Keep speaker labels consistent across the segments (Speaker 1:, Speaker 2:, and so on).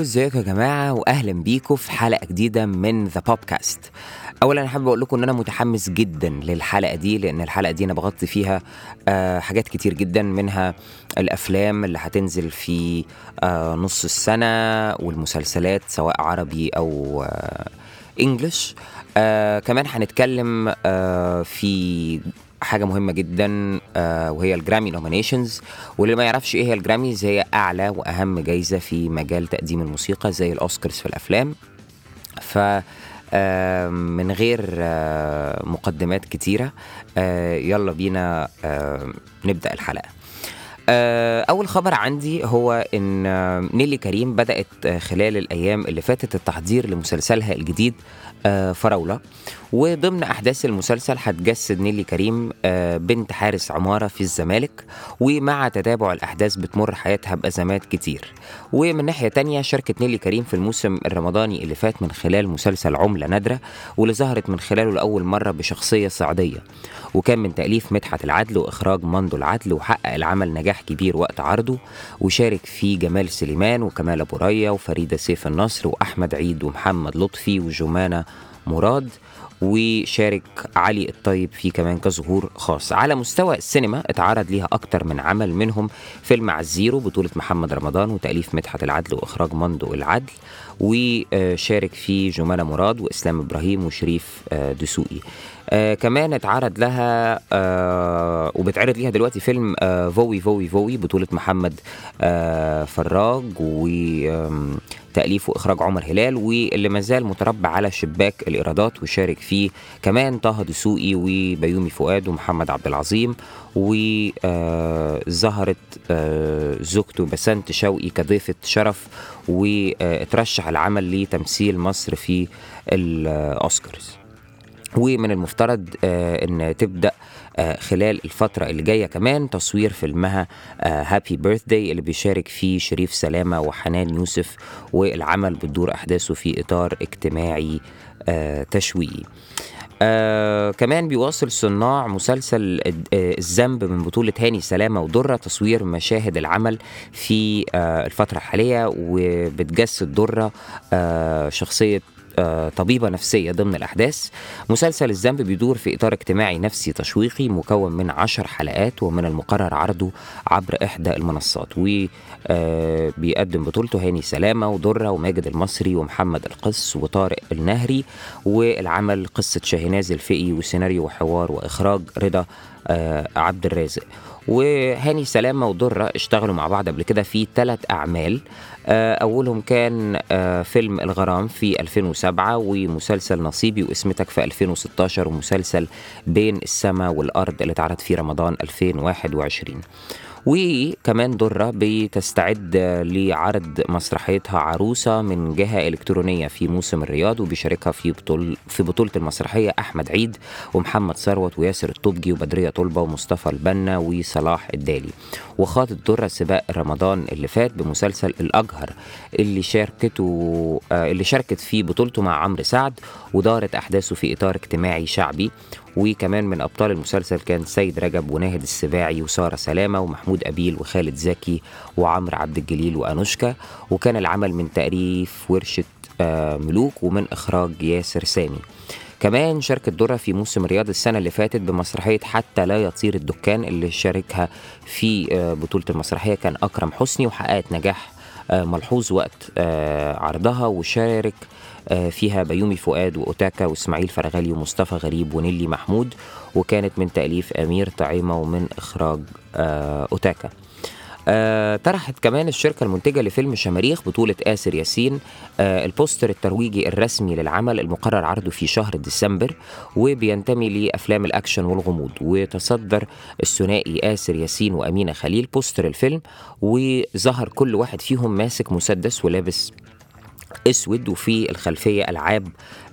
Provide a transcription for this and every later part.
Speaker 1: ازيكم يا جماعه واهلا بيكم في حلقه جديده من ذا بودكاست اولا انا حابب اقول لكم ان انا متحمس جدا للحلقه دي لان الحلقه دي انا بغطي فيها آه حاجات كتير جدا منها الافلام اللي هتنزل في آه نص السنه والمسلسلات سواء عربي او آه انجلش آه كمان هنتكلم آه في حاجه مهمه جدا آه وهي الجرامي نومينيشنز واللي ما يعرفش ايه هي الجراميز هي اعلى واهم جايزه في مجال تقديم الموسيقى زي الاوسكارز في الافلام ف آه من غير آه مقدمات كتيره آه يلا بينا آه نبدا الحلقه آه، أول خبر عندي هو إن آه، نيلي كريم بدأت آه، خلال الأيام اللي فاتت التحضير لمسلسلها الجديد آه، فراولة وضمن أحداث المسلسل هتجسد نيلي كريم آه، بنت حارس عمارة في الزمالك ومع تتابع الأحداث بتمر حياتها بأزمات كتير ومن ناحية تانية شاركت نيلي كريم في الموسم الرمضاني اللي فات من خلال مسلسل عملة نادرة واللي ظهرت من خلاله لأول مرة بشخصية صعيدية وكان من تأليف مدحت العدل وإخراج مندو العدل وحقق العمل نجاح كبير وقت عرضه وشارك فيه جمال سليمان وكمال أبو ريا وفريدة سيف النصر وأحمد عيد ومحمد لطفي وجمانة مراد وشارك علي الطيب فيه كمان كظهور خاص على مستوى السينما اتعرض ليها أكتر من عمل منهم فيلم عزيرو بطولة محمد رمضان وتأليف مدحت العدل وإخراج مندو العدل وشارك فيه جمانة مراد وإسلام إبراهيم وشريف آه، دسوقي آه كمان اتعرض لها آه وبتعرض ليها دلوقتي فيلم آه فوي فوي فوي بطولة محمد آه فراج وتأليف وإخراج عمر هلال واللي مازال متربع على شباك الإيرادات وشارك فيه كمان طه دسوقي وبيومي فؤاد ومحمد عبد العظيم وظهرت زوجته بسنت شوقي كضيفة شرف واترشح العمل لتمثيل مصر في الأوسكارز ومن المفترض آه ان تبدا آه خلال الفتره اللي جايه كمان تصوير فيلمها هابي بيرثداي اللي بيشارك فيه شريف سلامه وحنان يوسف والعمل بتدور احداثه في اطار اجتماعي آه تشويقي آه كمان بيواصل صناع مسلسل آه الذنب من بطولة هاني سلامة ودرة تصوير مشاهد العمل في آه الفترة الحالية وبتجسد درة آه شخصية آه، طبيبة نفسية ضمن الأحداث مسلسل الذنب بيدور في إطار اجتماعي نفسي تشويقي مكون من عشر حلقات ومن المقرر عرضه عبر إحدى المنصات وبيقدم بطولته هاني سلامة ودرة وماجد المصري ومحمد القس وطارق النهري والعمل قصة شاهناز الفقي وسيناريو وحوار وإخراج رضا آه، عبد الرازق وهاني سلامة ودرة اشتغلوا مع بعض قبل كده في ثلاث أعمال آه، أولهم كان آه، فيلم الغرام في 2007 ومسلسل نصيبي واسمتك في 2016 ومسلسل بين السماء والأرض اللي اتعرض في رمضان 2021 وكمان درة بتستعد لعرض مسرحيتها عروسة من جهة إلكترونية في موسم الرياض وبيشاركها في بطول في بطولة المسرحية أحمد عيد ومحمد ثروت وياسر الطبجي وبدرية طلبة ومصطفى البنا وصلاح الدالي وخاضت درة سباق رمضان اللي فات بمسلسل الأجهر اللي شاركته آه اللي شاركت فيه بطولته مع عمرو سعد ودارت أحداثه في إطار اجتماعي شعبي وكمان من أبطال المسلسل كان سيد رجب وناهد السباعي وسارة سلامة ومحمود أبيل وخالد زكي وعمرو عبد الجليل وأنوشكا وكان العمل من تأليف ورشة آه ملوك ومن إخراج ياسر سامي كمان شاركت درة في موسم رياض السنة اللي فاتت بمسرحية حتى لا يطير الدكان اللي شاركها في آه بطولة المسرحية كان أكرم حسني وحققت نجاح آه ملحوظ وقت عرضها وشارك فيها بيومي فؤاد وأوتاكا وإسماعيل فرغلي ومصطفى غريب ونيلي محمود وكانت من تأليف أمير طعيمة ومن إخراج أوتاكا آه طرحت كمان الشركة المنتجة لفيلم شماريخ بطولة آسر ياسين آه البوستر الترويجي الرسمي للعمل المقرر عرضه في شهر ديسمبر وبينتمي لأفلام الأكشن والغموض وتصدر الثنائي آسر ياسين وأمينة خليل بوستر الفيلم وظهر كل واحد فيهم ماسك مسدس ولابس اسود وفي الخلفيه العاب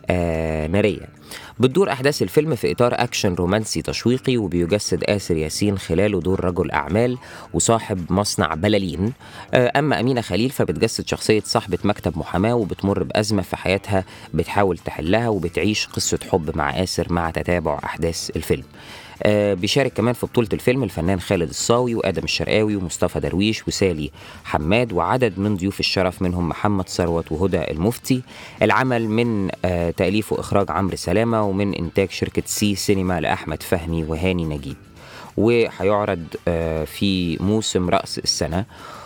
Speaker 1: آه ناريه بتدور احداث الفيلم في اطار اكشن رومانسي تشويقي وبيجسد اسر ياسين خلاله دور رجل اعمال وصاحب مصنع بلالين آه اما امينه خليل فبتجسد شخصيه صاحبه مكتب محاماه وبتمر بازمه في حياتها بتحاول تحلها وبتعيش قصه حب مع اسر مع تتابع احداث الفيلم آه، بيشارك كمان في بطولة الفيلم الفنان خالد الصاوي وآدم الشرقاوي ومصطفى درويش وسالي حماد وعدد من ضيوف الشرف منهم محمد ثروت وهدى المفتي العمل من آه، تأليف وإخراج عمرو سلامة ومن إنتاج شركة سي سينما لأحمد فهمي وهاني نجيب وهيعرض آه، في موسم رأس السنة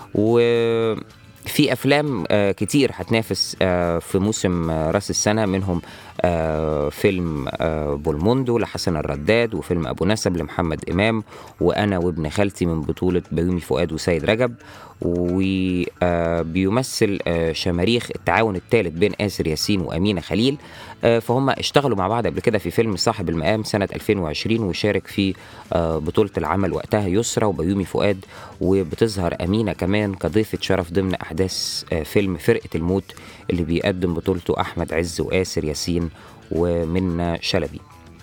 Speaker 1: وفي أفلام آه، كتير هتنافس آه، في موسم آه، رأس السنة منهم آه، فيلم آه، بولموندو لحسن الرداد وفيلم أبو نسب لمحمد إمام وأنا وابن خالتي من بطولة بيومي فؤاد وسيد رجب وبيمثل شماريخ التعاون الثالث بين آسر ياسين وأمينة خليل آه، فهم اشتغلوا مع بعض قبل كده في فيلم صاحب المقام سنة 2020 وشارك في آه، بطولة العمل وقتها يسرى وبيومي فؤاد وبتظهر أمينة كمان كضيفة شرف ضمن أحداث آه، فيلم فرقة الموت اللي بيقدم بطولته أحمد عز وآسر ياسين ومنى شلبي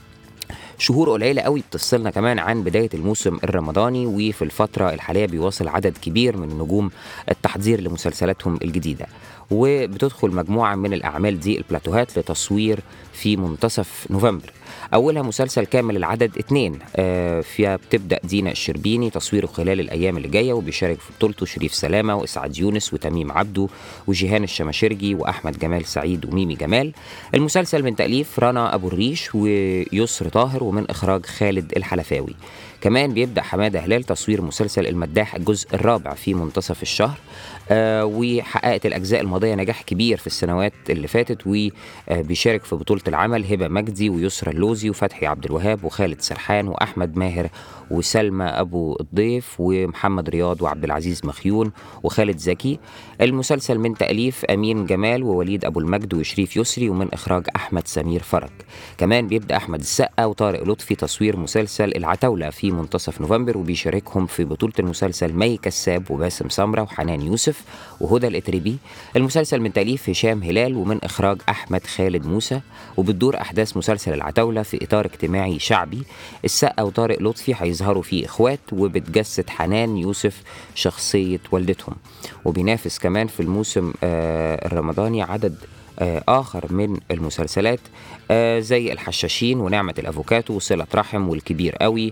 Speaker 1: شهور قليلة قوي بتفصلنا كمان عن بداية الموسم الرمضاني وفي الفترة الحالية بيواصل عدد كبير من النجوم التحضير لمسلسلاتهم الجديدة وبتدخل مجموعة من الأعمال دي البلاتوهات لتصوير في منتصف نوفمبر أولها مسلسل كامل العدد اتنين آه فيها بتبدأ دينا الشربيني تصويره خلال الأيام اللي جاية وبيشارك في بطولته شريف سلامة وإسعاد يونس وتميم عبده وجيهان الشماشرجي وأحمد جمال سعيد وميمي جمال المسلسل من تأليف رنا أبو الريش ويسر طاهر ومن إخراج خالد الحلفاوي كمان بيبدأ حمادة هلال تصوير مسلسل المداح الجزء الرابع في منتصف الشهر آه وحققت الأجزاء الماضية نجاح كبير في السنوات اللي فاتت وبيشارك في بطولة العمل هبة مجدي ويسرى اللوزي وفتحي عبد الوهاب وخالد سرحان وأحمد ماهر وسلمى أبو الضيف ومحمد رياض وعبد العزيز مخيون وخالد زكي المسلسل من تأليف أمين جمال ووليد أبو المجد وشريف يسري ومن إخراج أحمد سمير فرج كمان بيبدأ أحمد السقا وطارق لطفي تصوير مسلسل العتاولة في منتصف نوفمبر وبيشاركهم في بطولة المسلسل مي كساب وباسم سمرة وحنان يوسف وهدى الإتريبي المسلسل من تأليف هشام هلال ومن إخراج أحمد خالد موسى وبتدور أحداث مسلسل العتاولة في إطار اجتماعي شعبي السقا وطارق لطفي هيظهروا فيه إخوات وبتجسد حنان يوسف شخصية والدتهم وبينافس كمان في الموسم آه، الرمضاني عدد آه، آخر من المسلسلات آه، زي الحشاشين ونعمة الأفوكاتو وصلة رحم والكبير قوي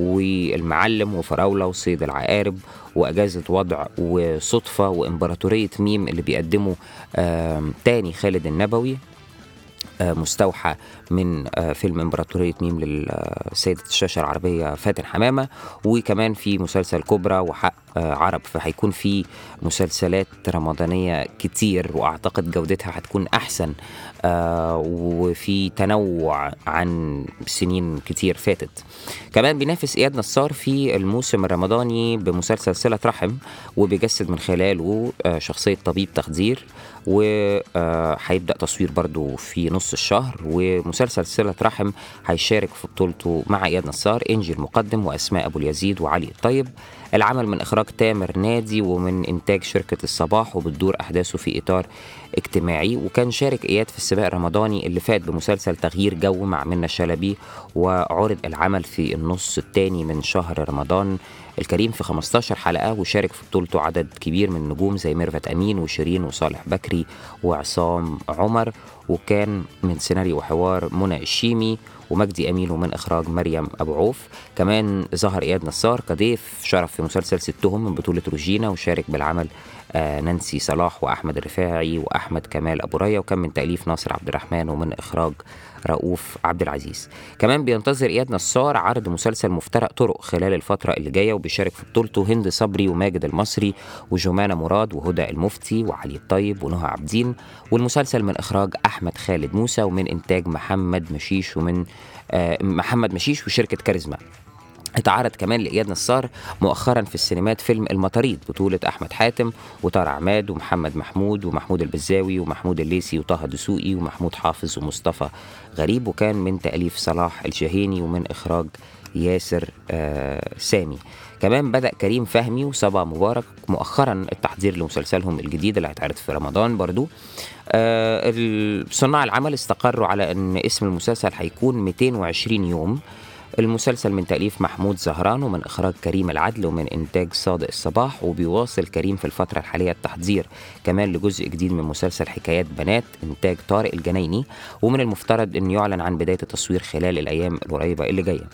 Speaker 1: والمعلم وفراولة وصيد العقارب وأجازة وضع وصدفة وإمبراطورية ميم اللي بيقدمه آم، تاني خالد النبوي آه، مستوحى من آه، فيلم امبراطورية ميم لسيدة الشاشة العربية فاتن حمامة وكمان في مسلسل كبرى وحق آه، عرب فهيكون في مسلسلات رمضانية كتير وأعتقد جودتها هتكون أحسن آه، وفي تنوع عن سنين كتير فاتت كمان بينافس إياد نصار في الموسم الرمضاني بمسلسل صلة رحم وبيجسد من خلاله آه، شخصية طبيب تخدير وهيبدأ تصوير برضو في نص الشهر ومسلسل صلة رحم هيشارك في بطولته مع إياد نصار إنجي المقدم وأسماء أبو اليزيد وعلي الطيب العمل من إخراج تامر نادي ومن إنتاج شركة الصباح وبتدور أحداثه في إطار اجتماعي وكان شارك إياد في السباق الرمضاني اللي فات بمسلسل تغيير جو مع منى شلبي وعرض العمل في النص الثاني من شهر رمضان الكريم في 15 حلقة وشارك في بطولته عدد كبير من النجوم زي ميرفت أمين وشيرين وصالح بكري وعصام عمر وكان من سيناريو وحوار منى الشيمي ومجدي أمين ومن إخراج مريم أبو عوف كمان ظهر إياد نصار كضيف شرف في مسلسل ستهم من بطولة روجينا وشارك بالعمل آه نانسي صلاح وأحمد الرفاعي وأحمد كمال أبو ريا وكان من تأليف ناصر عبد الرحمن ومن إخراج رؤوف عبد العزيز كمان بينتظر إياد نصار عرض مسلسل مفترق طرق خلال الفترة اللي جاية وبيشارك في بطولته هند صبري وماجد المصري وجمانة مراد وهدى المفتي وعلي الطيب ونهى عابدين والمسلسل من إخراج أحمد خالد موسى ومن إنتاج محمد مشيش ومن آه محمد مشيش وشركة كاريزما اتعرض كمان لإياد نصار مؤخرا في السينمات فيلم المطاريد بطولة أحمد حاتم وطارق عماد ومحمد محمود ومحمود البزاوي ومحمود الليثي وطه دسوقي ومحمود حافظ ومصطفى غريب وكان من تأليف صلاح الشهيني ومن إخراج ياسر آه سامي كمان بدأ كريم فهمي وصبا مبارك مؤخرا التحضير لمسلسلهم الجديد اللي هيتعرض في رمضان برضو آه ال- صناع العمل استقروا على أن اسم المسلسل هيكون 220 يوم المسلسل من تأليف محمود زهران ومن إخراج كريم العدل ومن إنتاج صادق الصباح وبيواصل كريم في الفترة الحالية التحضير كمان لجزء جديد من مسلسل حكايات بنات إنتاج طارق الجنايني ومن المفترض أن يعلن عن بداية التصوير خلال الأيام القريبة اللي جاية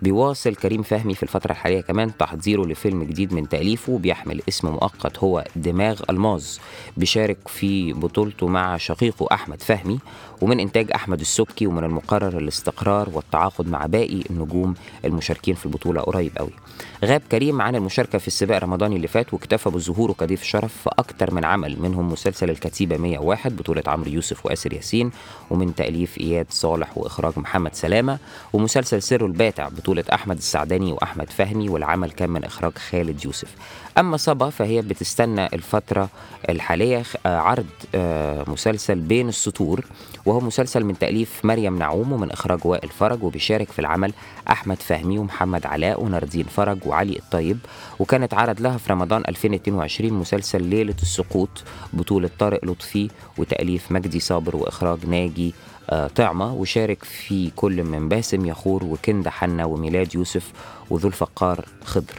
Speaker 1: بيواصل كريم فهمي في الفترة الحالية كمان تحضيره لفيلم جديد من تأليفه بيحمل اسم مؤقت هو دماغ الماظ بيشارك في بطولته مع شقيقه أحمد فهمي ومن إنتاج أحمد السبكي ومن المقرر الاستقرار والتعاقد مع باقي النجوم المشاركين في البطولة قريب قوي غاب كريم عن المشاركة في السباق الرمضاني اللي فات واكتفى بظهوره كضيف شرف في أكتر من عمل منهم مسلسل الكتيبة 101 بطولة عمرو يوسف وآسر ياسين ومن تأليف إياد صالح وإخراج محمد سلامة ومسلسل سر الباتع بطولة أحمد السعداني وأحمد فهمي والعمل كان من إخراج خالد يوسف أما صبا فهي بتستنى الفترة الحالية عرض مسلسل بين السطور وهو مسلسل من تأليف مريم نعوم ومن إخراج وائل فرج وبيشارك في العمل أحمد فهمي ومحمد علاء وناردين فرج وعلي الطيب وكانت عرض لها في رمضان 2022 مسلسل ليلة السقوط بطولة طارق لطفي وتأليف مجدي صابر وإخراج ناجي طعمة وشارك في كل من باسم يخور وكندا حنا وميلاد يوسف وذو الفقار خضر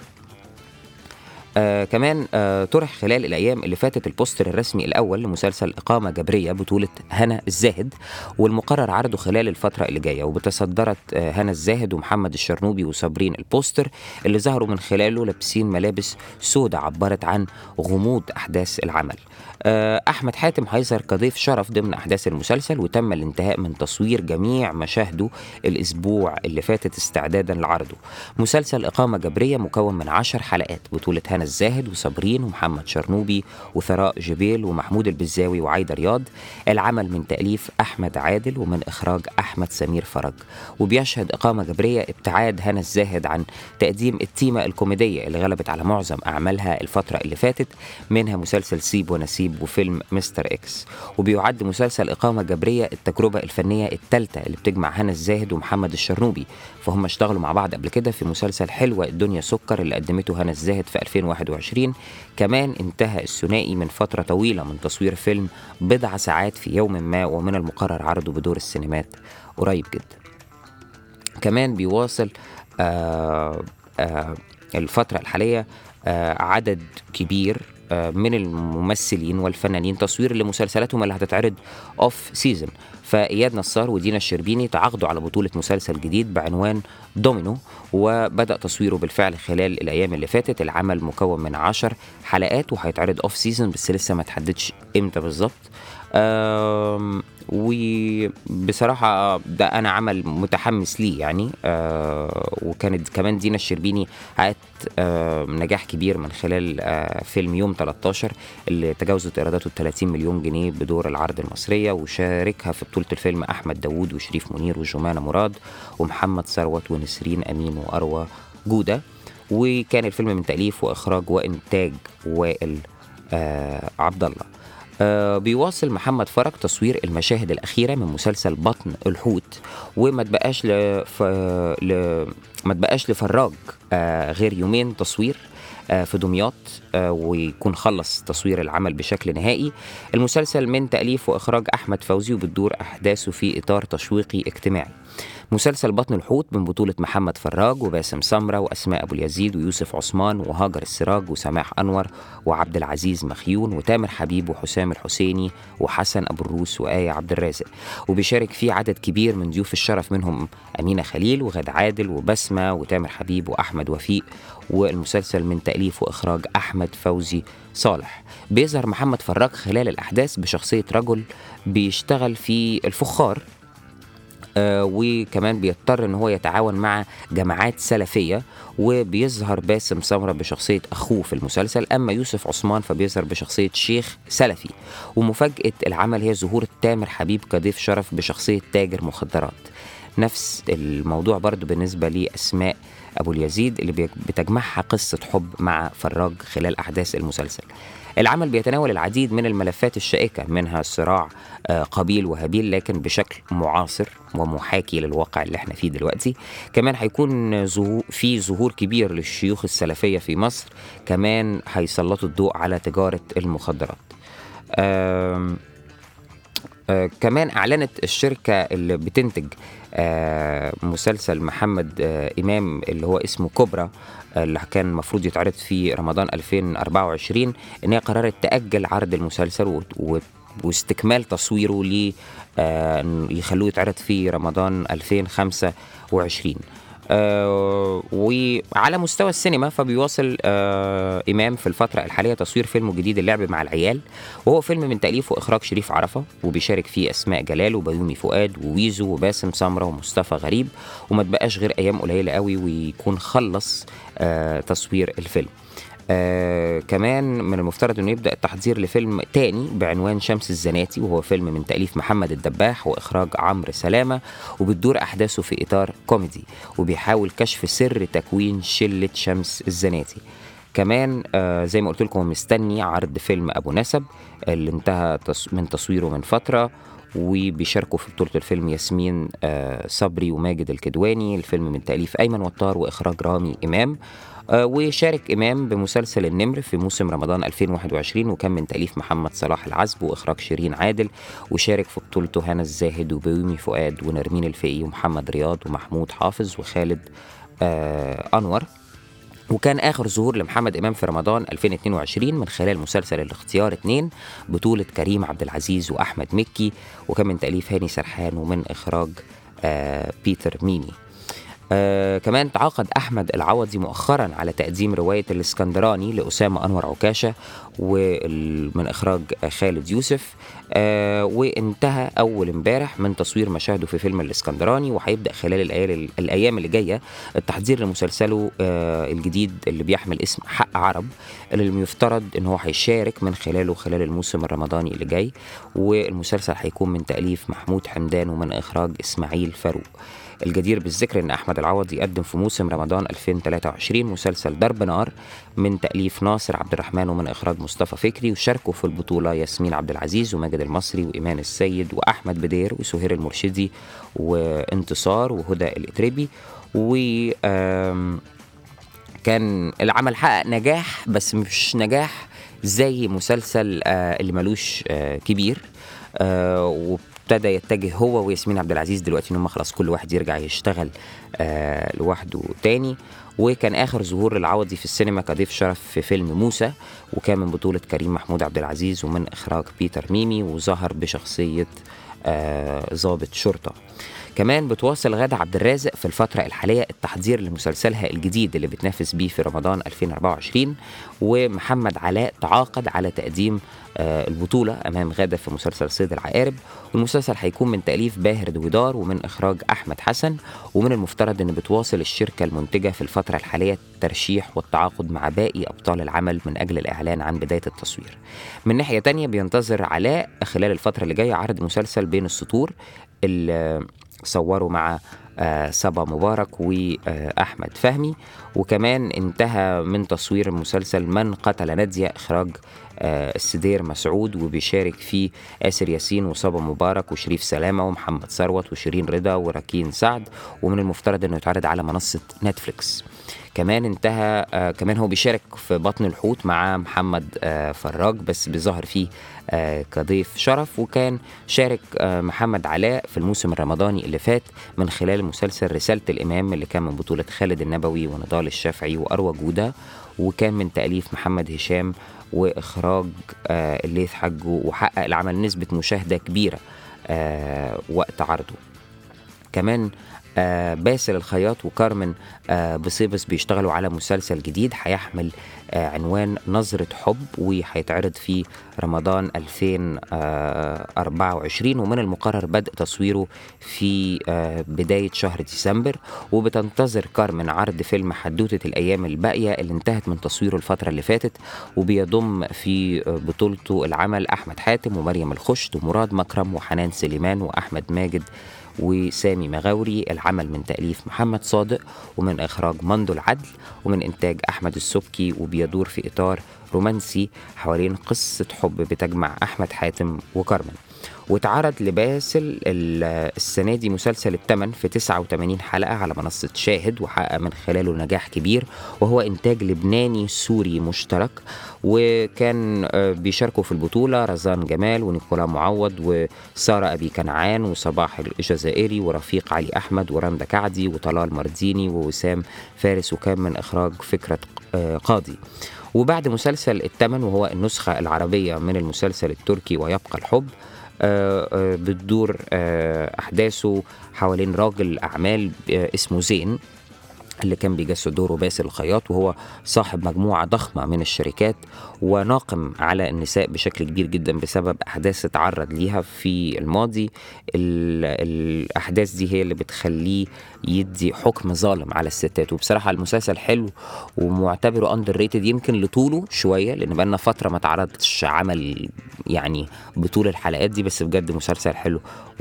Speaker 1: آه كمان آه طرح خلال الايام اللي فاتت البوستر الرسمي الاول لمسلسل اقامه جبريه بطوله هنا الزاهد والمقرر عرضه خلال الفتره اللي جايه وبتصدرت آه هنا الزاهد ومحمد الشرنوبي وصابرين البوستر اللي ظهروا من خلاله لابسين ملابس سودة عبرت عن غموض احداث العمل احمد حاتم هيظهر كضيف شرف ضمن احداث المسلسل وتم الانتهاء من تصوير جميع مشاهده الاسبوع اللي فاتت استعدادا لعرضه مسلسل اقامه جبريه مكون من عشر حلقات بطوله هنا الزاهد وصابرين ومحمد شرنوبي وثراء جبيل ومحمود البزاوي وعايده رياض العمل من تاليف احمد عادل ومن اخراج احمد سمير فرج وبيشهد اقامه جبريه ابتعاد هنا الزاهد عن تقديم التيمه الكوميديه اللي غلبت على معظم اعمالها الفتره اللي فاتت منها مسلسل سيب ونسيب وفيلم مستر اكس وبيعد مسلسل اقامه جبريه التجربه الفنيه الثالثه اللي بتجمع هنا الزاهد ومحمد الشرنوبي فهم اشتغلوا مع بعض قبل كده في مسلسل حلوه الدنيا سكر اللي قدمته هنا الزاهد في 2021 كمان انتهى الثنائي من فتره طويله من تصوير فيلم بضع ساعات في يوم ما ومن المقرر عرضه بدور السينمات قريب جدا كمان بيواصل آآ آآ الفتره الحاليه عدد كبير من الممثلين والفنانين تصوير لمسلسلاتهم اللي هتتعرض اوف سيزون فاياد نصار ودينا الشربيني تعاقدوا على بطوله مسلسل جديد بعنوان دومينو وبدا تصويره بالفعل خلال الايام اللي فاتت العمل مكون من عشر حلقات وهيتعرض اوف سيزون بس لسه ما تحددش امتى بالظبط وبصراحة ده أنا عمل متحمس ليه يعني آه وكانت كمان دينا الشربيني حققت آه نجاح كبير من خلال آه فيلم يوم 13 اللي تجاوزت إيراداته 30 مليون جنيه بدور العرض المصرية وشاركها في بطولة الفيلم أحمد داوود وشريف منير وجمانة مراد ومحمد ثروت ونسرين أمين وأروى جودة وكان الفيلم من تأليف وإخراج وإنتاج وائل آه عبد الله آه بيواصل محمد فرج تصوير المشاهد الأخيرة من مسلسل بطن الحوت وما تبقاش لف... ل... ما تبقاش لفراج آه غير يومين تصوير آه في دمياط آه ويكون خلص تصوير العمل بشكل نهائي المسلسل من تأليف وإخراج أحمد فوزي وبتدور أحداثه في إطار تشويقي اجتماعي مسلسل بطن الحوت من بطولة محمد فراج وباسم سمرة وأسماء أبو اليزيد ويوسف عثمان وهاجر السراج وسماح أنور وعبد العزيز مخيون وتامر حبيب وحسام الحسيني وحسن أبو الروس وآية عبد الرازق وبيشارك فيه عدد كبير من ضيوف الشرف منهم أمينة خليل وغاد عادل وبسمة وتامر حبيب وأحمد وفيق والمسلسل من تأليف وإخراج أحمد فوزي صالح بيظهر محمد فراج خلال الأحداث بشخصية رجل بيشتغل في الفخار آه وكمان بيضطر ان هو يتعاون مع جماعات سلفيه وبيظهر باسم سمره بشخصيه اخوه في المسلسل اما يوسف عثمان فبيظهر بشخصيه شيخ سلفي ومفاجاه العمل هي ظهور تامر حبيب كضيف شرف بشخصيه تاجر مخدرات نفس الموضوع برضو بالنسبه لاسماء ابو اليزيد اللي بتجمعها قصه حب مع فراج خلال احداث المسلسل العمل بيتناول العديد من الملفات الشائكة منها صراع قبيل وهابيل لكن بشكل معاصر ومحاكي للواقع اللي احنا فيه دلوقتي كمان هيكون في ظهور كبير للشيوخ السلفية في مصر كمان هيسلطوا الضوء على تجارة المخدرات آم آه كمان اعلنت الشركه اللي بتنتج آه مسلسل محمد آه امام اللي هو اسمه كوبرا اللي كان المفروض يتعرض في رمضان 2024 ان هي قررت تاجل عرض المسلسل و, و واستكمال تصويره ل يخلوه يتعرض في رمضان 2025 آه وعلى مستوى السينما فبيواصل آه إمام في الفترة الحالية تصوير فيلمه الجديد اللعب مع العيال وهو فيلم من تأليف وإخراج شريف عرفة وبيشارك فيه أسماء جلال وبيومي فؤاد وويزو وباسم سمرة ومصطفى غريب وما تبقاش غير أيام قليلة قوي ويكون خلص آه تصوير الفيلم آه كمان من المفترض انه يبدا التحضير لفيلم تاني بعنوان شمس الزناتي وهو فيلم من تاليف محمد الدباح واخراج عمرو سلامه وبتدور احداثه في اطار كوميدي وبيحاول كشف سر تكوين شله شمس الزناتي كمان آه زي ما قلت لكم مستني عرض فيلم ابو نسب اللي انتهى تص- من تصويره من فتره وبيشاركوا في بطولة الفيلم ياسمين آه، صبري وماجد الكدواني الفيلم من تأليف أيمن وطار وإخراج رامي إمام آه، وشارك إمام بمسلسل النمر في موسم رمضان 2021 وكان من تأليف محمد صلاح العزب وإخراج شيرين عادل وشارك في بطولته هنا الزاهد وبيومي فؤاد ونرمين الفقي ومحمد رياض ومحمود حافظ وخالد آه، أنور وكان آخر ظهور لمحمد إمام في رمضان 2022 من خلال مسلسل الاختيار 2 بطولة كريم عبد العزيز وأحمد مكي وكان من تأليف هاني سرحان ومن إخراج آه بيتر ميمي آه كمان تعاقد أحمد العوضي مؤخرا على تقديم رواية الإسكندراني لأسامة أنور عكاشة ومن إخراج خالد يوسف آه وانتهى أول امبارح من تصوير مشاهده في فيلم الإسكندراني وهيبدأ خلال الأيام الأيام اللي جاية التحضير لمسلسله آه الجديد اللي بيحمل اسم حق عرب اللي يفترض ان هو هيشارك من خلاله خلال الموسم الرمضاني اللي جاي والمسلسل هيكون من تأليف محمود حمدان ومن إخراج إسماعيل فاروق الجدير بالذكر ان احمد العوضي قدم في موسم رمضان 2023 مسلسل ضرب نار من تاليف ناصر عبد الرحمن ومن اخراج مصطفى فكري وشاركوا في البطوله ياسمين عبد العزيز وماجد المصري وايمان السيد واحمد بدير وسهير المرشدي وانتصار وهدى الاتربي و آم، كان العمل حقق نجاح بس مش نجاح زي مسلسل آه، اللي ملوش آه، كبير آه، وابتدى يتجه هو وياسمين عبد العزيز دلوقتي ان هم خلاص كل واحد يرجع يشتغل آه، لوحده تاني وكان اخر ظهور للعوضي في السينما كضيف شرف في فيلم موسى وكان من بطولة كريم محمود عبد العزيز ومن اخراج بيتر ميمي وظهر بشخصية آه، ضابط شرطة كمان بتواصل غادة عبد الرازق في الفترة الحالية التحضير لمسلسلها الجديد اللي بتنافس بيه في رمضان 2024 ومحمد علاء تعاقد على تقديم آه، البطولة أمام غادة في مسلسل صيد العقارب والمسلسل هيكون من تأليف باهر دويدار ومن إخراج أحمد حسن ومن المفترض أن بتواصل الشركة المنتجة في الفترة الحالية الترشيح والتعاقد مع باقي أبطال العمل من أجل الإعلان عن بداية التصوير من ناحية تانية بينتظر علاء خلال الفترة اللي جاية عرض مسلسل بين السطور اللي صوروا مع آه، صبا مبارك واحمد فهمي وكمان انتهى من تصوير المسلسل من قتل ناديه اخراج آه، السدير مسعود وبيشارك فيه آسر ياسين وصبا مبارك وشريف سلامة ومحمد ثروت وشيرين رضا وراكين سعد ومن المفترض انه يتعرض على منصة نتفليكس كمان انتهى آه كمان هو بيشارك في بطن الحوت مع محمد آه فراج بس بيظهر فيه آه كضيف شرف وكان شارك آه محمد علاء في الموسم الرمضاني اللي فات من خلال مسلسل رسالة الإمام اللي كان من بطولة خالد النبوي ونضال الشافعي وأروى جودة وكان من تأليف محمد هشام وإخراج آه الليث حجه وحقق العمل نسبة مشاهدة كبيرة آه وقت عرضه كمان آه باسل الخياط وكارمن آه بصيبس بيشتغلوا على مسلسل جديد هيحمل آه عنوان نظرة حب وهيتعرض في رمضان 2024 ومن المقرر بدء تصويره في آه بداية شهر ديسمبر وبتنتظر كارمن عرض فيلم حدوتة الأيام الباقية اللي انتهت من تصويره الفترة اللي فاتت وبيضم في آه بطولته العمل أحمد حاتم ومريم الخشت ومراد مكرم وحنان سليمان وأحمد ماجد وسامي مغاوري العمل من تأليف محمد صادق ومن إخراج مندو العدل ومن إنتاج أحمد السبكي وبيدور في إطار رومانسي حوالين قصة حب بتجمع أحمد حاتم وكارمن واتعرض لباسل ال- السنة دي مسلسل التمن في 89 حلقة على منصة شاهد وحقق من خلاله نجاح كبير وهو إنتاج لبناني سوري مشترك وكان آه، بيشاركوا في البطولة رزان جمال ونيكولا معوض وسارة أبي كنعان وصباح الجزائري ورفيق علي أحمد ورندا كعدي وطلال مرديني ووسام فارس وكان من إخراج فكرة آه، قاضي وبعد مسلسل التمن وهو النسخة العربية من المسلسل التركي ويبقى الحب آه، آه، بتدور آه، أحداثه حوالين راجل أعمال آه، اسمه زين اللي كان بيجسد دوره باسل الخياط وهو صاحب مجموعة ضخمة من الشركات وناقم على النساء بشكل كبير جدا بسبب أحداث اتعرض ليها في الماضي الأحداث دي هي اللي بتخليه يدي حكم ظالم على الستات وبصراحة المسلسل حلو ومعتبره أندر ريتد يمكن لطوله شوية لأن بقالنا فترة ما تعرضش عمل يعني بطول الحلقات دي بس بجد مسلسل حلو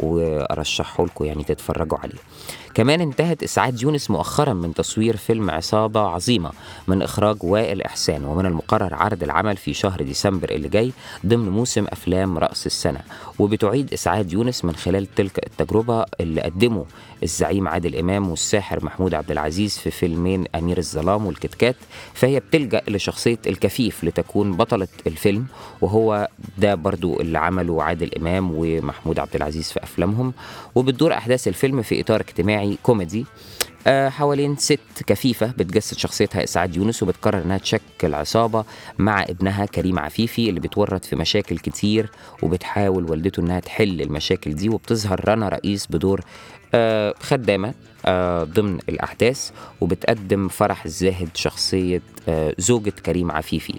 Speaker 1: وأرشحه لكم يعني تتفرجوا عليه كمان انتهت إسعاد يونس مؤخرا من تصوير فيلم عصابة عظيمة من إخراج وائل إحسان ومن المقرر عرض العمل في شهر ديسمبر اللي جاي ضمن موسم أفلام رأس السنة وبتعيد إسعاد يونس من خلال تلك التجربة اللي قدمه الزعيم عادل إمام والساحر محمود عبد العزيز في فيلمين أمير الظلام والكتكات فهي بتلجأ لشخصية الكفيف لتكون بطلة الفيلم وهو ده برضو اللي عمله عادل إمام ومحمود عبد العزيز في أفلامهم وبتدور أحداث الفيلم في إطار اجتماعي كوميدي آه حوالين ست كفيفة بتجسد شخصيتها إسعاد يونس وبتقرر إنها تشكل عصابة مع ابنها كريم عفيفي اللي بيتورط في مشاكل كتير وبتحاول والدته إنها تحل المشاكل دي وبتظهر رنا رئيس بدور آه خدامة آه ضمن الأحداث وبتقدم فرح الزاهد شخصية آه زوجة كريم عفيفي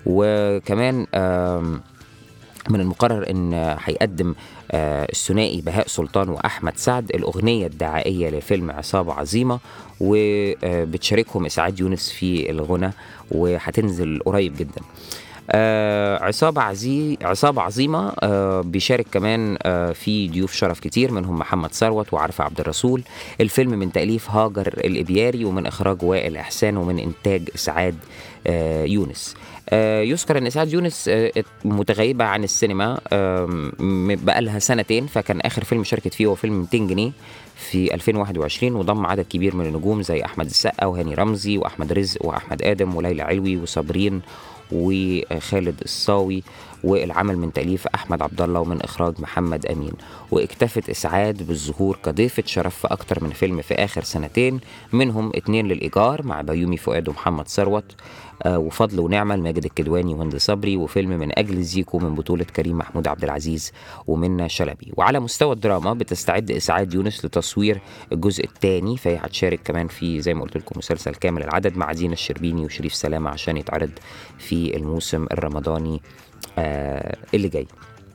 Speaker 1: وكمان آه من المقرر ان هيقدم الثنائي بهاء سلطان واحمد سعد الاغنيه الدعائيه لفيلم عصابه عظيمه وبتشاركهم اسعاد يونس في الغنى وهتنزل قريب جدا آه عصابة عزي عصابة عظيمة آه بيشارك كمان آه في ضيوف شرف كتير منهم محمد ثروت وعرفة عبد الرسول الفيلم من تأليف هاجر الإبياري ومن إخراج وائل إحسان ومن إنتاج إسعاد آه يونس آه يذكر ان اسعاد يونس آه متغيبه عن السينما آه بقالها سنتين فكان اخر فيلم شاركت فيه هو فيلم 200 جنيه في 2021 وضم عدد كبير من النجوم زي احمد السقا وهاني رمزي واحمد رزق واحمد ادم وليلى علوي وصابرين وخالد الصاوي والعمل من تأليف أحمد عبد الله ومن إخراج محمد أمين واكتفت إسعاد بالظهور كضيفة شرف في أكتر من فيلم في آخر سنتين منهم اتنين للإيجار مع بيومي فؤاد ومحمد ثروت آه وفضل ونعمة لماجد الكدواني وهند صبري وفيلم من أجل زيكو من بطولة كريم محمود عبد العزيز ومنى شلبي وعلى مستوى الدراما بتستعد إسعاد يونس لتصوير الجزء الثاني فهي هتشارك كمان في زي ما قلت لكم مسلسل كامل العدد مع دينا الشربيني وشريف سلامة عشان يتعرض في الموسم الرمضاني آه اللي جاي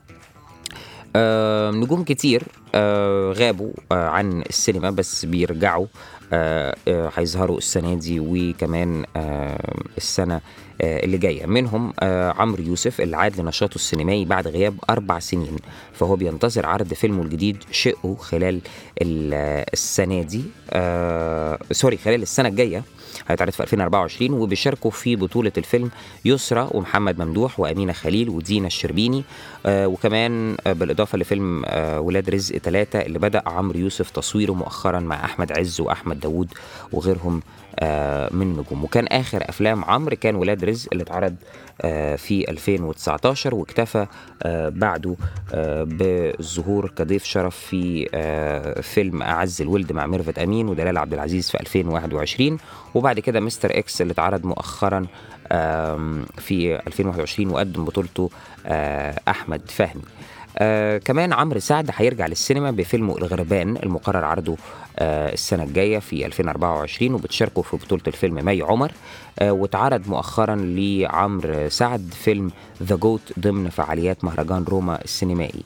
Speaker 1: آه نجوم كتير آه غابوا آه عن السينما بس بيرجعوا هيظهروا آه السنة دي وكمان آه السنة آه اللي جاية منهم عمرو يوسف اللي عاد لنشاطه السينمائي بعد غياب أربع سنين فهو بينتظر عرض فيلمه الجديد شقه خلال السنة دي سوري خلال السنة الجاية هيتعرض في 2024 وبيشاركوا في بطولة الفيلم يسرى ومحمد ممدوح وأمينة خليل ودينا الشربيني آه وكمان آه بالإضافة لفيلم آه ولاد رزق ثلاثة اللي بدأ عمرو يوسف تصويره مؤخرا مع أحمد عز وأحمد داوود وغيرهم آه من نجوم وكان آخر أفلام عمرو كان ولاد رزق اللي اتعرض آه في 2019 واكتفى آه بعده آه بالظهور كضيف شرف في آه فيلم أعز الولد مع ميرفت أمين ودلال عبد العزيز في 2021 وبعد كده مستر اكس اللي اتعرض مؤخرا في 2021 وقدم بطولته احمد فهمي آه كمان عمرو سعد هيرجع للسينما بفيلمه الغربان المقرر عرضه آه السنة الجاية في 2024 وبتشاركوا في بطولة الفيلم مي عمر آه واتعرض مؤخرا لعمرو سعد فيلم ذا جوت ضمن فعاليات مهرجان روما السينمائي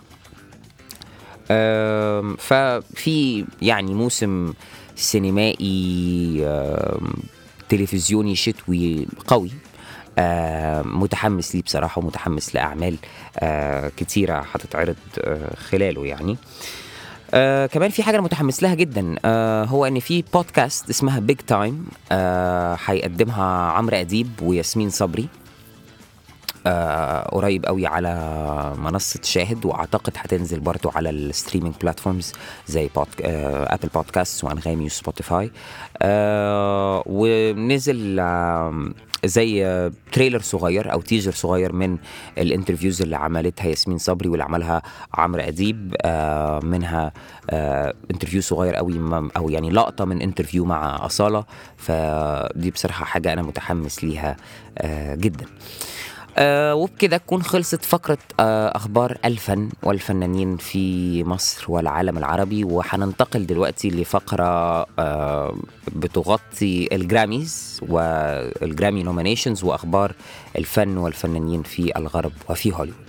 Speaker 1: آه ففي يعني موسم سينمائي آه تلفزيوني شتوي قوي آه متحمس ليه بصراحة ومتحمس لأعمال آه كتيرة هتتعرض آه خلاله يعني آه كمان في حاجة أنا متحمس لها جدا آه هو إن في بودكاست اسمها بيج تايم آه هيقدمها عمرو أديب وياسمين صبري آه قريب قوي على منصة شاهد واعتقد هتنزل برضو على الستريمينج بلاتفورمز زي بود... آه ابل بودكاست وانغامي وسبوتيفاي آه ونزل آه زي آه تريلر صغير او تيجر صغير من الانترفيوز اللي عملتها ياسمين صبري واللي عملها عمرو اديب آه منها آه انترفيو صغير قوي او يعني لقطه من انترفيو مع اصاله فدي بصراحه حاجه انا متحمس ليها آه جدا آه وبكده تكون خلصت فقرة آه أخبار الفن والفنانين في مصر والعالم العربي وهننتقل دلوقتي لفقرة آه بتغطي الجراميز والجرامي نومينيشنز وأخبار الفن والفنانين في الغرب وفي هوليوود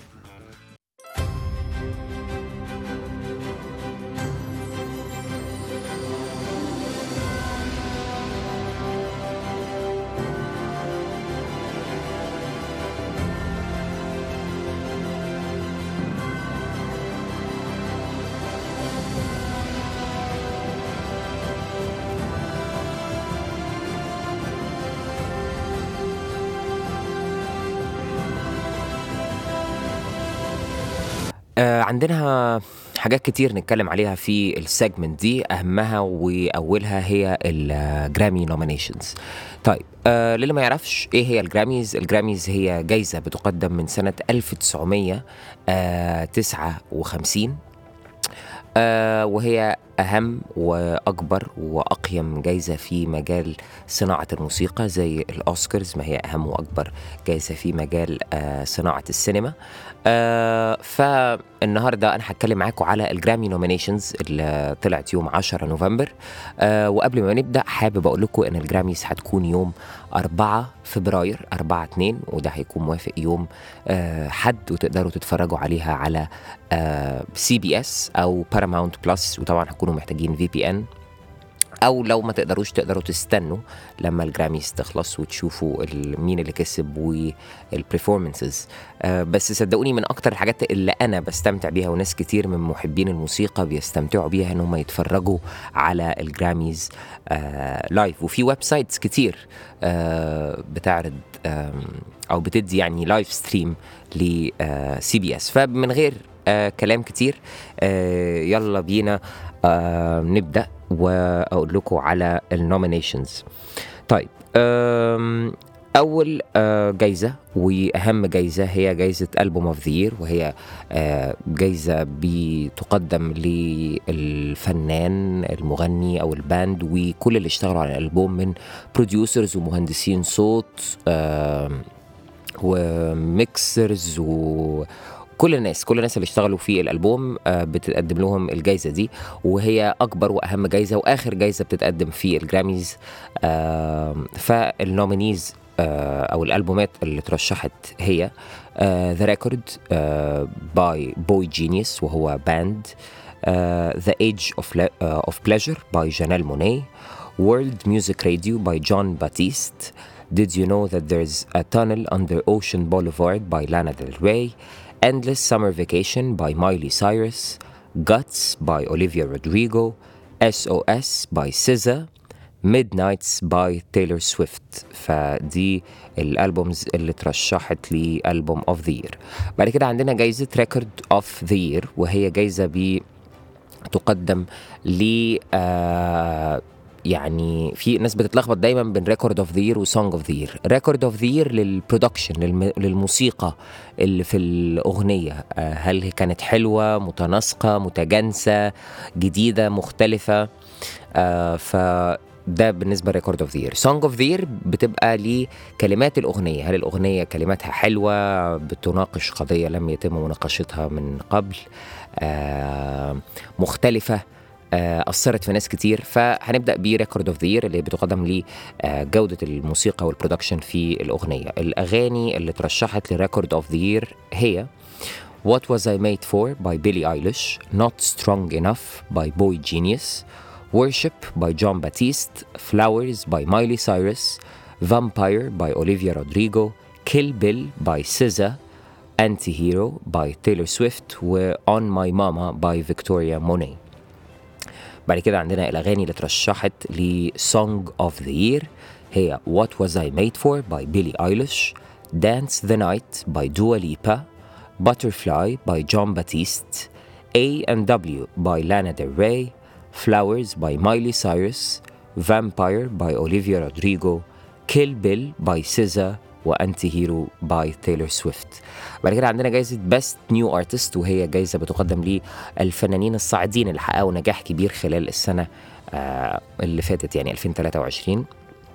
Speaker 1: آه عندنا حاجات كتير نتكلم عليها في السيجمنت دي اهمها واولها هي الجرامي نومينيشنز طيب آه للي ما يعرفش ايه هي الجراميز الجراميز هي جايزه بتقدم من سنه 1959 آه وهي أهم وأكبر وأقيم جايزة في مجال صناعة الموسيقى زي الأوسكارز ما هي أهم وأكبر جايزة في مجال آه صناعة السينما آه فالنهاردة أنا هتكلم معاكم على الجرامي نومينيشنز اللي طلعت يوم 10 نوفمبر آه وقبل ما نبدأ حابب أقول لكم إن الجراميز هتكون يوم 4 فبراير 4 2 وده هيكون موافق يوم آه حد وتقدروا تتفرجوا عليها على سي بي اس او باراماونت بلس وطبعا هتكونوا محتاجين في بي ان او لو ما تقدروش تقدروا تستنوا لما الجراميز تخلص وتشوفوا مين اللي كسب والبرفورمانسز آه بس صدقوني من اكتر الحاجات اللي انا بستمتع بيها وناس كتير من محبين الموسيقى بيستمتعوا بيها ان هم يتفرجوا على الجراميز آه لايف وفي ويب سايتس كتير آه بتعرض او بتدي يعني لايف ستريم لسي بي اس فمن غير آه كلام كتير آه يلا بينا آه نبدا واقول لكم على النومينيشنز طيب اول جايزه واهم جايزه هي جايزه البوم اوف ذا وهي جايزه بتقدم للفنان المغني او الباند وكل اللي اشتغلوا على الالبوم من بروديوسرز ومهندسين صوت وميكسرز و كل الناس كل الناس اللي اشتغلوا في الالبوم بتقدم لهم الجائزه دي وهي اكبر واهم جائزه واخر جائزه بتتقدم في الجراميز فالنومينيز او الالبومات اللي ترشحت هي ذا ريكورد باي بوي جينيوس وهو باند ذا ايج اوف بليجر باي جانيل موني World Music Radio by John Batiste Did you know that there's a tunnel under Ocean Boulevard by Lana Del Rey Endless Summer Vacation by Miley Cyrus, Guts by Olivia Rodrigo, SOS by SZA, Midnights by Taylor Swift فدي الالبومز اللي ترشحت لألبوم اوف ذا يير بعد كده عندنا جايزة ريكورد اوف ذا يير وهي جايزة بتقدم ل آه يعني في ناس بتتلخبط دايما بين ريكورد اوف ذا يير وسونج اوف ذا يير ريكورد اوف ذا يير للبرودكشن للموسيقى اللي في الاغنيه هل هي كانت حلوه متناسقه متجانسه جديده مختلفه آه ف ده بالنسبه ريكورد اوف ذا يير سونج اوف ذا يير بتبقى لكلمات الاغنيه هل الاغنيه كلماتها حلوه بتناقش قضيه لم يتم مناقشتها من قبل آه مختلفه اثرت في ناس كتير فهنبدا بريكورد اوف ذا يير اللي بتقدم لجوده الموسيقى والبرودكشن في الاغنيه الاغاني اللي ترشحت لريكورد اوف ذا يير هي What Was I Made For by Billie Eilish Not Strong Enough by Boy Genius Worship by John Batiste Flowers by Miley Cyrus Vampire by Olivia Rodrigo Kill Bill by SZA Anti-Hero by Taylor Swift و On My Mama by Victoria Monet بعد كده عندنا الأغاني اللي ترشحت لسونج اوف ذا يير هي What Was I Made For by Billie Eilish Dance the Night by Dua Lipa Butterfly by John Batiste A&W by Lana Del Rey Flowers by Miley Cyrus Vampire by Olivia Rodrigo Kill Bill by SZA وانتي هيرو باي تايلور سويفت بعد كده عندنا جايزه بيست نيو ارتست وهي جايزه بتقدم للفنانين الصاعدين اللي حققوا نجاح كبير خلال السنه آه اللي فاتت يعني 2023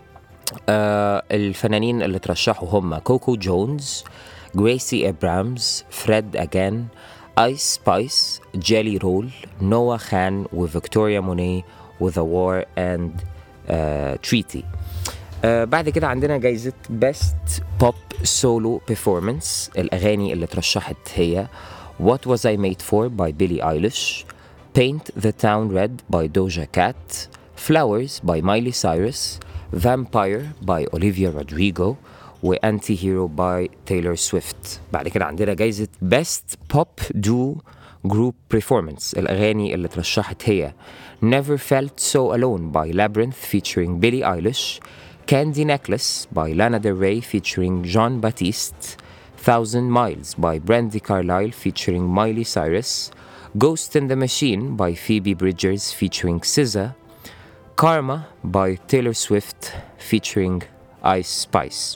Speaker 1: آه الفنانين اللي ترشحوا هم كوكو جونز جريسي ابرامز فريد اجان ايس سبايس جيلي رول نوا خان وفيكتوريا موني وذا وار اند تريتي بعد كده عندنا جايزة بيست بوب سولو بيرفورمانس الأغاني اللي ترشحت هي What Was I Made For by Billie Eilish Paint the Town Red by Doja Cat Flowers by Miley Cyrus Vampire by Olivia Rodrigo و Anti-Hero by Taylor Swift بعد كده عندنا جايزة Best Pop Duo Group Performance الأغاني اللي ترشحت هي Never Felt So Alone by Labyrinth featuring Billie Eilish Candy Necklace by Lana Del Rey featuring Jean Baptiste Thousand Miles by Brandy Carlisle featuring Miley Cyrus Ghost in the Machine by Phoebe Bridgers featuring SZA Karma by Taylor Swift featuring Ice Spice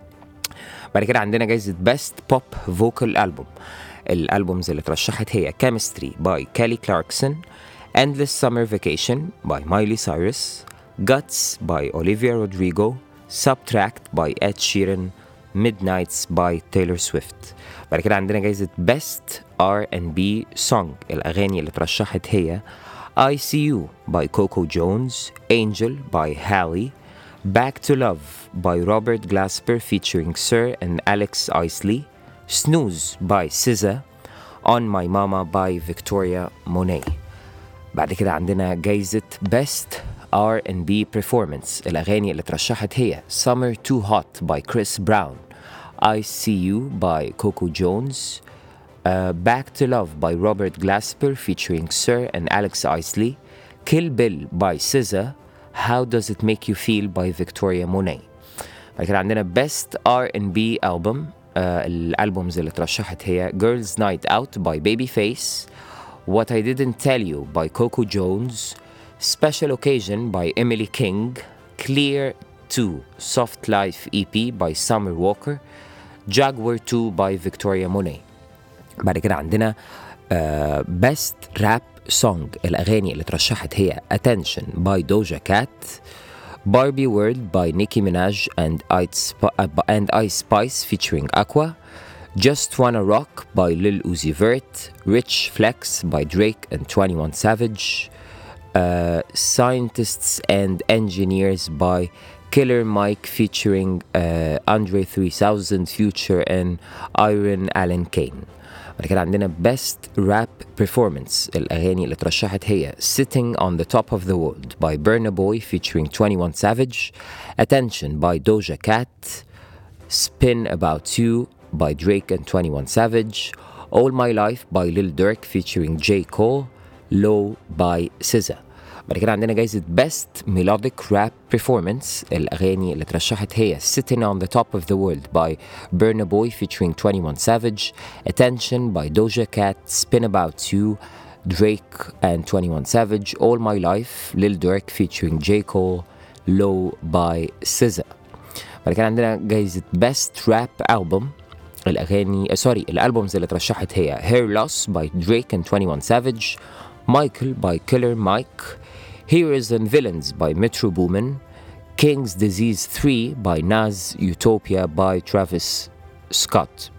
Speaker 1: بعد كده عندنا جايزة Best Pop Vocal Album الألبومز اللي ترشحت هي Chemistry by Kelly Clarkson Endless Summer Vacation by Miley Cyrus Guts by Olivia Rodrigo Subtract by Ed Sheeran Midnights by Taylor Swift بعد كده عندنا جايزة Best R&B Song الأغاني اللي ترشحت هي I See You by Coco Jones Angel by Hallie Back to Love by Robert Glasper featuring Sir and Alex Isley Snooze by SZA On My Mama by Victoria Monet بعد كده عندنا جايزة Best R&B Performance الأغاني اللي ترشحت هي Summer Too Hot by Chris Brown I See You by Coco Jones uh, Back to Love by Robert Glasper featuring Sir and Alex Isley Kill Bill by SZA How Does It Make You Feel by Victoria Monet بعد كده عندنا Best R&B Album uh, الألبومز اللي ترشحت هي Girls Night Out by Babyface What I Didn't Tell You by Coco Jones Special Occasion by Emily King Clear 2 Soft Life EP by Summer Walker Jaguar 2 by Victoria Monet بعد كده عندنا uh, Best Rap Song الأغاني اللي ترشحت هي Attention by Doja Cat Barbie World by Nicki Minaj and Ice, and Ice Spice featuring Aqua Just Wanna Rock by Lil Uzi Vert Rich Flex by Drake and 21 Savage uh, Scientists and Engineers by Killer Mike featuring uh, Andre 3000 Future and Iron Allen Kane بعد كده عندنا Best Rap Performance الأغاني اللي ترشحت هي Sitting on the Top of the World by Burna Boy featuring 21 Savage Attention by Doja Cat Spin About You by Drake and 21 Savage All My Life by Lil Durk featuring J. Cole Low by SZA بعد كده عندنا جايزة Best Melodic Rap Performance الأغاني اللي ترشحت هي Sitting on the Top of the World by Burna Boy featuring 21 Savage Attention by Doja Cat Spin About You Drake and 21 Savage All My Life Lil Durk featuring J. Cole Low by SZA بعد كده عندنا جايزة Best Rap Album الأغاني سوري الألبومز اللي ترشحت هي Hair Loss by Drake and 21 Savage Michael by Killer Mike Heroes and Villains by Metro Boomin King's Disease 3 by Nas Utopia by Travis Scott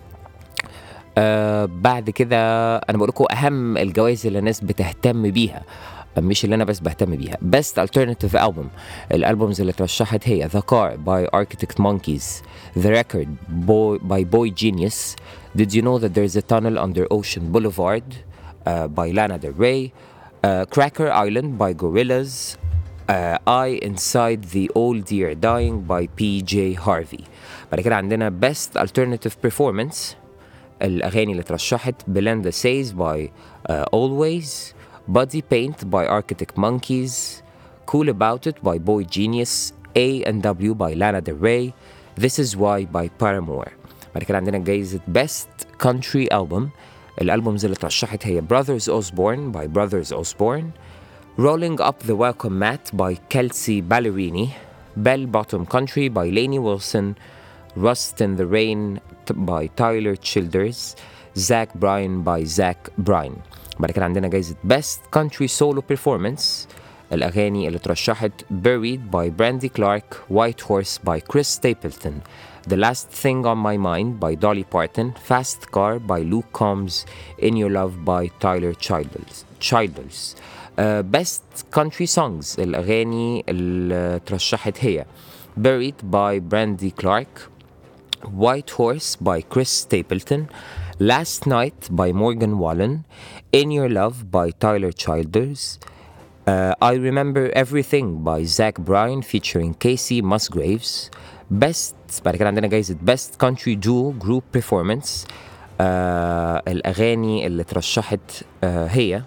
Speaker 1: آه بعد كده انا بقول لكم اهم الجوائز اللي الناس بتهتم بيها مش اللي انا بس بهتم بيها Best Alternative Album الالبومز اللي ترشحت هي The Car by Architect Monkeys The Record Boy, by Boy Genius Did You Know That There's a Tunnel Under Ocean Boulevard uh, by Lana Del Rey uh, Cracker Island by Gorillaz uh, I Inside the Old Deer Dying by PJ Harvey بعد كده عندنا Best Alternative Performance الأغاني اللي ترشحت Belinda Says by uh, Always Body Paint by Architect Monkeys Cool About It by Boy Genius A and W by Lana Del Rey This Is Why by Paramore بعد كده عندنا جايزة Best Country Album الألبومز اللي ترشحت هي Brothers Osborne by Brothers Osborne Rolling Up the Welcome Mat by Kelsey Ballerini Bell Bottom Country by Lainey Wilson Rust in the Rain by Tyler Childers Zach Bryan by Zach Bryan بعد كده عندنا جايزة Best Country Solo Performance الأغاني اللي ترشحت Buried by Brandy Clark White Horse by Chris Stapleton The Last Thing on My Mind by Dolly Parton Fast Car by Luke Combs In Your Love by Tyler Childers, Childers. Uh, Best Country Songs الأغاني اللي ترشحت هي Buried by Brandy Clark White Horse by Chris Stapleton, Last Night by Morgan Wallen, In Your Love by Tyler Childers, uh, I Remember Everything by Zach Bryan featuring Casey Musgraves, Best بعد كده عندنا جايزة Best Country Duo Group Performance uh, الأغاني اللي ترشحت uh, هي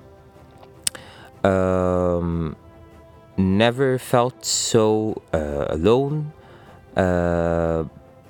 Speaker 1: um, Never Felt So uh, Alone uh,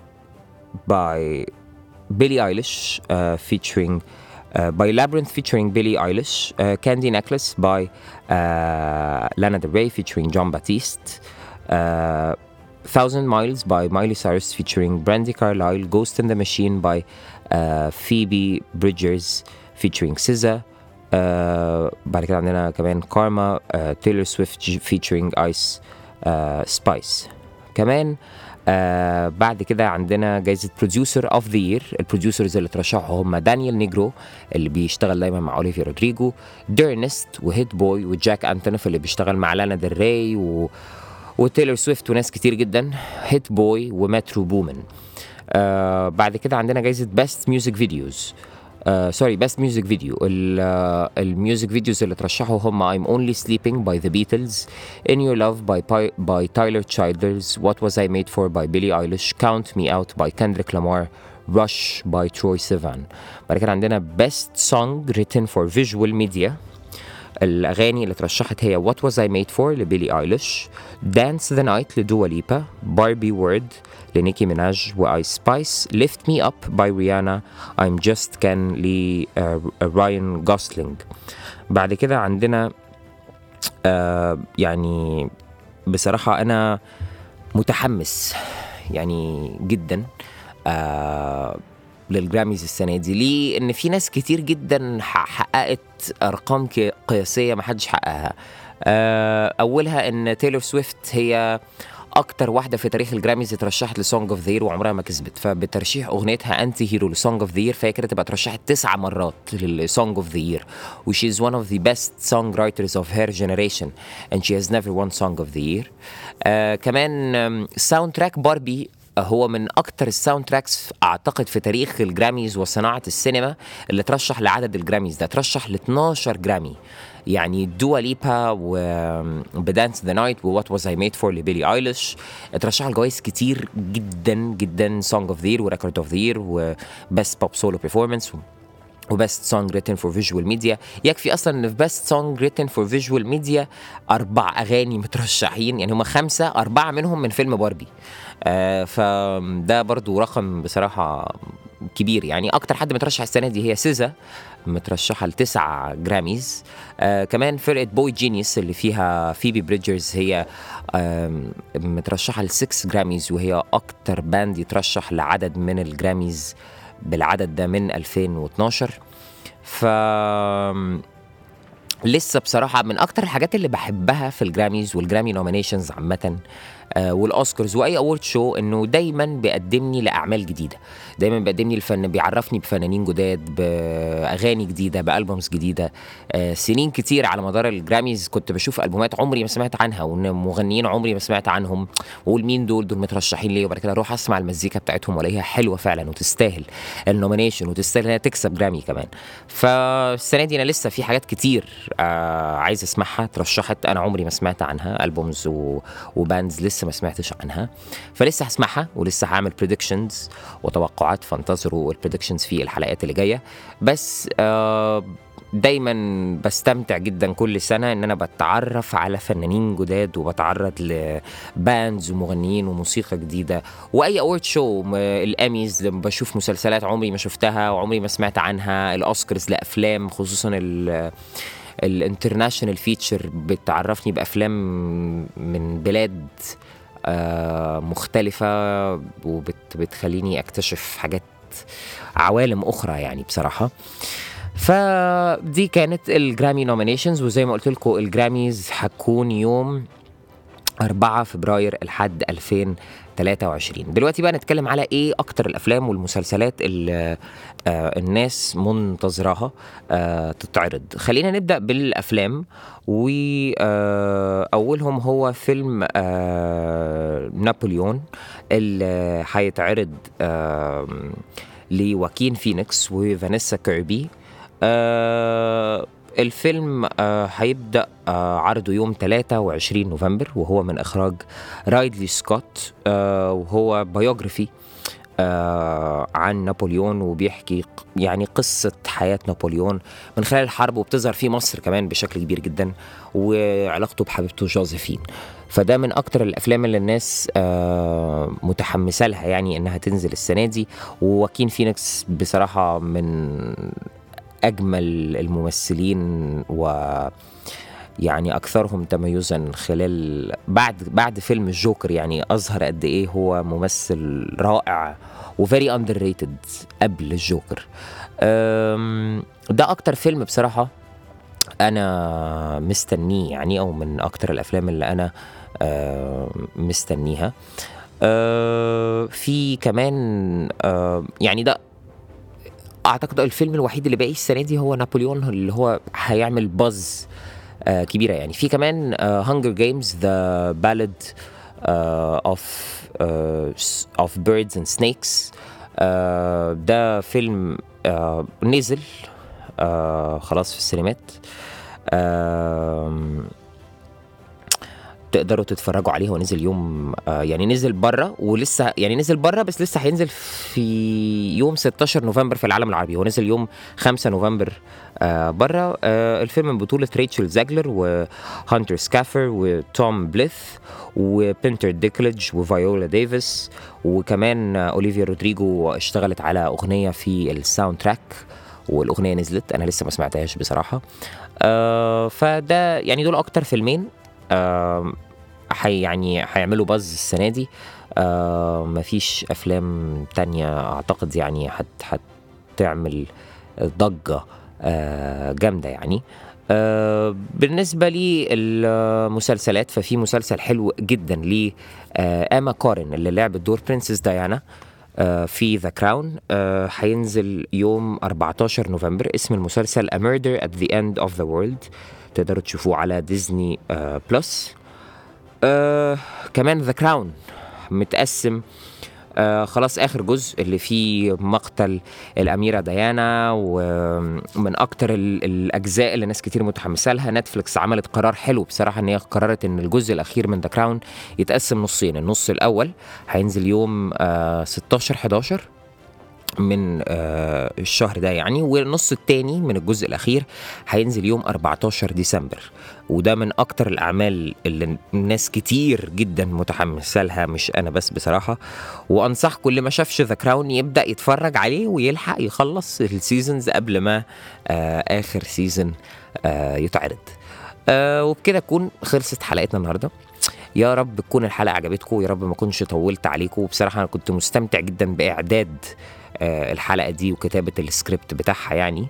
Speaker 1: by Billie Eilish uh, featuring uh, by Labyrinth featuring Billie Eilish, uh, Candy Necklace by uh, Lana Del Rey featuring John Batiste, uh, Thousand Miles by Miley Cyrus featuring Brandy Carlisle, Ghost in the Machine by uh, Phoebe Bridgers featuring SZA, uh, بعد كده عندنا كمان كارما uh, Taylor Swift featuring Ice uh, Spice كمان آه بعد كده عندنا جايزة بروديوسر اوف ذا يير البروديوسرز اللي ترشحوا هم دانيال نيجرو اللي بيشتغل دايما مع اوليفيا رودريجو ديرنست وهيت بوي وجاك انتونيف اللي بيشتغل مع لانا ديل ري و... وتايلور سويفت وناس كتير جدا هيت بوي ومترو بومن آه بعد كده عندنا جايزة بيست ميوزك فيديوز سوري بيست ميوزك فيديو الميوزك فيديوز اللي ترشحوا هم I'm Only Sleeping by The Beatles In Your Love by, Pi- by Tyler Childers What Was I Made For by Billie Eilish Count Me Out by Kendrick Lamar Rush by Troy Sivan بعد كده عندنا Best Song Written for Visual Media الأغاني اللي ترشحت هي What Was I Made For لبيلي ايليش Dance the Night لدوا ليبا Barbie Word لنيكي ميناج وآي سبايس Lift Me Up by Rihanna I'm Just Ken لراين جوسلينج بعد كده عندنا آه يعني بصراحة أنا متحمس يعني جدا آه للجراميز السنه دي ليه ان في ناس كتير جدا ح- حققت ارقام ك- قياسيه ما حدش حققها آه، اولها ان تايلور سويفت هي اكتر واحده في تاريخ الجراميز اترشحت لسونج اوف ذا وعمرها ما كسبت فبترشيح اغنيتها انتي هيرو لسونج اوف ذا فهي كده تبقى اترشحت تسع مرات للسونج اوف ذا يير which is one of the best songwriters of her generation and she has never won song of the year آه كمان ساوند تراك باربي هو من اكتر الساوند تراكس اعتقد في تاريخ الجراميز وصناعه السينما اللي ترشح لعدد الجراميز ده ترشح ل 12 جرامي يعني دوا ليبا وبدانس ذا نايت ووات واز اي ميد فور لبيلي ايليش اترشحوا لجوائز كتير جدا جدا سونج اوف ذا يير وريكورد اوف ذا يير وبست بوب سولو بيرفورمانس وبست سونج ريتن فور فيجوال ميديا يكفي اصلا ان في بست سونج ريتن فور فيجوال ميديا اربع اغاني مترشحين يعني هم خمسه اربعه منهم من فيلم باربي آه فده برضو رقم بصراحه كبير يعني اكتر حد مترشح السنه دي هي سيزا مترشحه لتسع جراميز آه كمان فرقه بوي جينيوس اللي فيها فيبي بريدجرز هي آم، مترشحه لسكس جراميز وهي اكتر باند يترشح لعدد من الجراميز بالعدد ده من 2012 ف لسه بصراحة من أكتر الحاجات اللي بحبها في الجراميز والجرامي نومينيشنز عامة آه والأوسكارز وأي أورد شو إنه دايما بيقدمني لأعمال جديدة دايما بيقدمني الفن بيعرفني بفنانين جداد بأغاني جديدة بألبومز جديدة آه سنين كتير على مدار الجراميز كنت بشوف ألبومات عمري ما سمعت عنها ومغنيين عمري ما سمعت عنهم وأقول مين دول دول مترشحين ليه وبعد كده أروح أسمع المزيكا بتاعتهم وألاقيها حلوة فعلا وتستاهل النومينيشن وتستاهل إنها تكسب جرامي كمان فالسنة دي أنا لسه في حاجات كتير آه عايز أسمعها ترشحت أنا عمري ما سمعت عنها ألبومز و... وباندز لسه ما سمعتش عنها فلسه هسمعها ولسه هعمل بريدكشنز وتوقعات فانتظروا البريدكشنز في الحلقات اللي جايه بس آه دايما بستمتع جدا كل سنه ان انا بتعرف على فنانين جداد وبتعرض لباندز ومغنيين وموسيقى جديده واي اورد شو م- الاميز لما بشوف مسلسلات عمري ما شفتها وعمري ما سمعت عنها الاوسكارز لافلام خصوصا ال الانترناشونال فيتشر بتعرفني بافلام من بلاد آه، مختلفة وبتخليني أكتشف حاجات عوالم أخرى يعني بصراحة فدي كانت الجرامي نومينيشنز وزي ما قلت لكم الجراميز هتكون يوم 4 فبراير لحد 2023 دلوقتي بقى نتكلم على ايه اكتر الافلام والمسلسلات اللي آه الناس منتظراها آه تتعرض خلينا نبدا بالافلام واولهم هو فيلم آه نابليون اللي هيتعرض آه لواكين فينيكس وفانيسا كيربي آه الفيلم آه هيبدأ آه عرضه يوم 23 نوفمبر وهو من إخراج رايدلي سكوت آه وهو بايوغرافي آه عن نابليون وبيحكي ق- يعني قصة حياة نابليون من خلال الحرب وبتظهر في مصر كمان بشكل كبير جدا وعلاقته بحبيبته جوزيفين فده من أكتر الأفلام اللي الناس آه متحمسة لها يعني إنها تنزل السنة دي وواكين فينيكس بصراحة من اجمل الممثلين و يعني اكثرهم تميزا خلال بعد بعد فيلم الجوكر يعني اظهر قد ايه هو ممثل رائع وفيري اندر ريتد قبل الجوكر أم، ده اكتر فيلم بصراحه انا مستنيه يعني او من اكتر الافلام اللي انا آه، مستنيها آه، في كمان آه، يعني ده اعتقد الفيلم الوحيد اللي باقي السنه دي هو نابليون اللي هو هيعمل باز آه كبيره يعني في كمان هانجر جيمز ذا بالاد اوف اوف بيردز اند سنيكس ده فيلم آه نزل آه خلاص في السينمات آم، تقدروا تتفرجوا عليه هو نزل يوم آه يعني نزل بره ولسه يعني نزل بره بس لسه هينزل في يوم 16 نوفمبر في العالم العربي هو نزل يوم 5 نوفمبر آه بره آه الفيلم من بطولة ريتشل زاجلر وهانتر سكافر وتوم بليث وبنتر ديكلج وفايولا ديفيس وكمان آه اوليفيا رودريجو اشتغلت على اغنية في الساوند تراك والاغنية نزلت انا لسه ما سمعتهاش بصراحة آه فده يعني دول اكتر فيلمين آه حي يعني هيعملوا باز السنه دي آه مفيش افلام تانية اعتقد يعني هت هتعمل ضجه آه جامده يعني آه بالنسبة لي المسلسلات ففي مسلسل حلو جدا ل آه اما كارن اللي لعبت دور برنسس ديانا آه في ذا كراون آه هينزل يوم 14 نوفمبر اسم المسلسل A Murder at the End of the World تقدروا تشوفوه على ديزني آه بلس آه كمان ذا كراون متقسم آه خلاص اخر جزء اللي فيه مقتل الاميره ديانا ومن اكتر ال- الاجزاء اللي ناس كتير متحمسه لها نتفليكس عملت قرار حلو بصراحه ان هي قررت ان الجزء الاخير من ذا كراون يتقسم نصين النص الاول هينزل يوم آه 16 11 من آه الشهر ده يعني والنص التاني من الجزء الأخير هينزل يوم 14 ديسمبر وده من أكتر الأعمال اللي الناس كتير جدا متحمسة لها مش أنا بس بصراحة وأنصح كل ما شافش ذا كراون يبدأ يتفرج عليه ويلحق يخلص السيزونز قبل ما آه آخر سيزون آه يتعرض آه وبكده تكون خلصت حلقتنا النهارده يا رب تكون الحلقه عجبتكم يا رب ما كنتش طولت عليكم وبصراحه انا كنت مستمتع جدا باعداد آه، الحلقه دي وكتابه السكريبت بتاعها يعني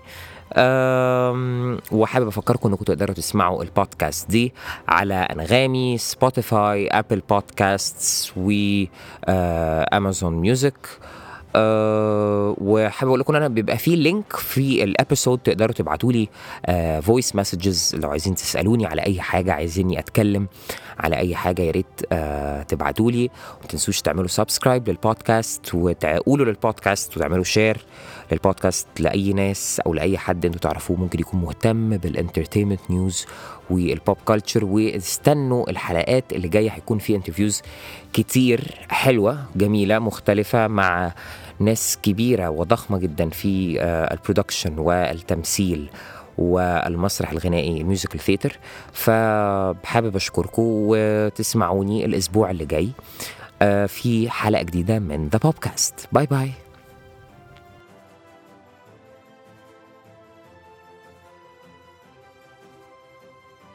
Speaker 1: أم، وحابب افكركم انكم تقدروا تسمعوا البودكاست دي على انغامي سبوتيفاي ابل بودكاستس و آه، امازون ميوزك أه وحابب اقول لكم انا بيبقى في لينك في الابيسود تقدروا تبعتوا لي فويس مسجز لو عايزين تسالوني على اي حاجه عايزيني اتكلم على اي حاجه يا ريت أه تبعتوا لي وما تنسوش تعملوا سبسكرايب للبودكاست وتقولوا للبودكاست وتعملوا شير للبودكاست لاي ناس او لاي حد انتوا تعرفوه ممكن يكون مهتم بالانترتينمنت نيوز والبوب كلتشر واستنوا الحلقات اللي جايه هيكون في انترفيوز كتير حلوه جميله مختلفه مع ناس كبيره وضخمه جدا في آه، البرودكشن والتمثيل والمسرح الغنائي الميوزيكال ثيتر فحابب اشكركم وتسمعوني الاسبوع اللي جاي آه، في حلقه جديده من ذا بودكاست باي باي